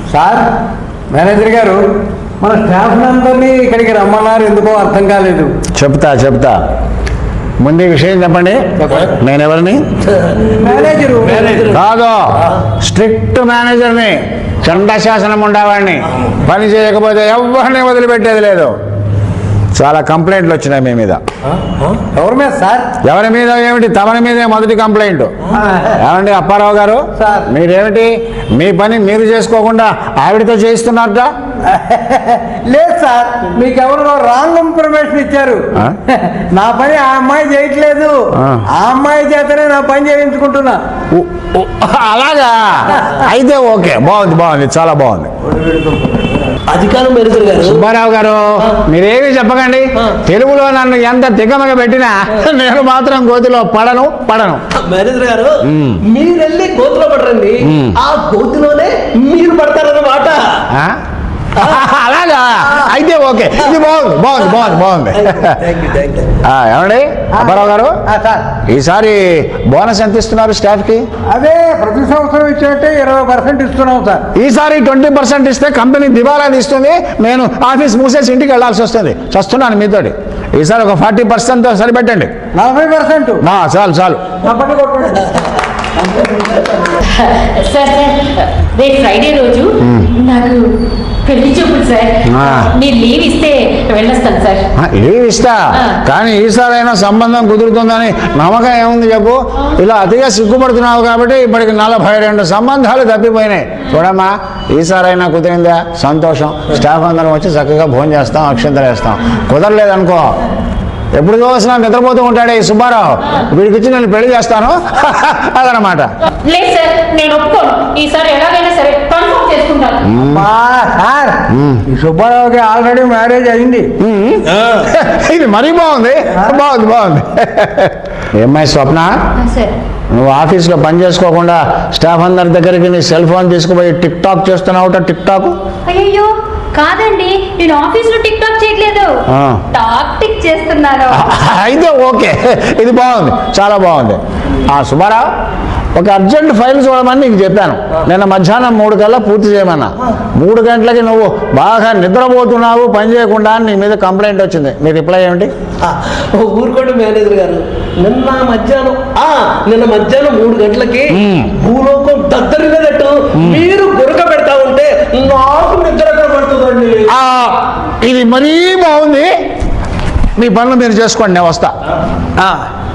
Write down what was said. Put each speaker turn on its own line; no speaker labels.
Sir manager గారు మన staff అందరినీ ఇక్కడికి రమ్మన్నారు ఎందుకో అర్థం కాలేదు
చెప్తా చెప్తా ముందు ఈ విషయం చెప్పండి నేను ఎవరిని
మేనేజరు
కాదు స్ట్రిక్ట్ మేనేజర్ని చండశాసనం ఉండేవాడిని పని చేయకపోతే ఎవరిని వదిలిపెట్టేది లేదు చాలా కంప్లైంట్లు వచ్చినాయి మీ మీద
ఎవరి మీద సార్
ఎవరి మీద ఏమిటి తమరి మీదే మొదటి కంప్లైంట్ ఏమండి అప్పారావు గారు
సార్.
మీరేమిటి మీ పని మీరు చేసుకోకుండా ఆవిడతో చేయిస్తున్నారట
లేదు సార్ మీకెవరో రాంగ్ ఇన్ఫర్మేషన్ ఇచ్చారు
ఆ?
నా పని ఆ అమ్మాయి చేయట్లేదు
ఆ.
ఆ అమ్మాయి చేతనే నా పని చేయించుకుంటున్నా
ఉ- ఉ- అలాగా అయితే ఓకే బాగుంది బాగుంది చాలా బాగుంది
అధికారం మేనేజర్ గారు
సుబ్బారావు గారు మీరేమి చెప్పకండి
ఆ.
తెలుగులో నన్ను ఎంత తికమక పెట్టినా నేను మాత్రం గోతిలో పడను పడను
మేనేజర్ గారు
మ్మ్.
మీరు వెళ్ళి కోతిలో పడరండి
మ్మ్.
ఆ కోతిలోనే మీరు పడతారన్నమాట
ఆ? అలాగా అయితే ఓకే ఇది బాగుంది బాగుంది బాగుంది బాగుంది
థ్యాంక్ యూ థ్యాంక్ యూ
ఆ, ఏమండి అప్పారావు గారు
ఆ, సార్
ఈసారి బోనస్ ఎంత ఇస్తున్నారు స్టాఫ్ కి
అదే ప్రతి సంవత్సరం ఇచ్చినట్టే ఇరవై పర్సెంట్ ఇస్తున్నాం సార్
ఈసారి ట్వంటీ పర్సెంట్ ఇస్తే కంపెనీ దివాలా తీస్తుంది నేను ఆఫీస్ మూసేసి ఇంటికి వెళ్ళాల్సి వస్తుంది చస్తున్నాను మీతోటి ఈసారి ఒక ఫార్టీ పర్సెంట్ సరిపెట్టండి
నలభై పర్సెంట్
నా చాలు చాలు
తప్పని కొట్టండి
సార్ సార్ రేపు ఫ్రైడే రోజు నాకు పెళ్లి చూపులు సార్
ఆ.
మీరు లీవ్ ఇస్తే వెళ్ళొస్తాను సార్
ఆ, లీవ్ ఇస్తా
ఆ.
కానీ ఈసారైనా సంబంధం కుదురుతుందని నమ్మకం ఏముంది చెప్పు ఇలా అతిగా సిగ్గుపడుతున్నావు కాబట్టి ఇప్పటికి నలభై రెండు సంబంధాలు తప్పిపోయినాయి చూడమ్మా ఈసారైనా కుదిరిందా సంతోషం స్టాఫ్ అందరం వచ్చి చక్కగా భోజనం చేస్తాం అక్షంతలు వేస్తాం కుదరలేదనుకో ఎప్పుడు చూసినా నిద్రపోతూ ఉంటాడే ఈ సుబ్బారావు వీడికి ఇచ్చి నేను పెళ్లి చేస్తాను అదనమాట
లేదు సార్ నేను ఒప్పుకోను ఈసారి ఎలాగైనా సరే కన్ఫర్మ్ చేసుకుంటాను
మా సార్
మ్మ్.
ఈ సుబ్బారావుకి ఆల్రెడీ మ్యారేజ్ అయింది
ఉమ్. ఇది మరీ బాగుంది బాగుంది బాగుంది ఏమ్మాయి స్వప్న
సార్
నువ్వు ఆఫీస్లో పని చేసుకోకుండా స్టాఫ్ అందరి దగ్గరికి నీ సెల్ ఫోన్ తీసుకుపోయి టిక్ టాక్ చేస్తున్నావుట టిక్ టాక్
అయ్యో కాదండి నేను ఆఫీస్ లో టిక్ టాక్ చేయట్లేదు
ఆ.
టాక్ టిక్ చేస్తున్నాను
అయితే ఓకే ఇది బాగుంది చాలా బాగుంది ఆ సుబ్బారావు ఒక అర్జెంట్ ఫైల్ చూడమని నీకు చెప్పాను నిన్న మధ్యాహ్నం మూడు కల్లా పూర్తి చేయమన్నా మూడు గంటలకి నువ్వు బాగా నిద్రపోతున్నావు పని చేయకుండా అని నీ మీద కంప్లైంట్ వచ్చింది నీ రిప్లై ఏమిటి
ఆ, ఊరుకోండి మేనేజర్ గారు నిన్న మధ్యాహ్నం ఆ నిన్న మధ్యాహ్నం మూడు గంటలకి
మ్మ్.
భూలోకం దద్దరినట్టు మీరు గురక పెడతా ఉంటే నాకు నిద్ర ఎక్కడ పడుతుందండి
ఆ, ఇది మరీ బాగుంది మీ పనులు మీరు చేసుకోండి నేను వస్తా
ఆ,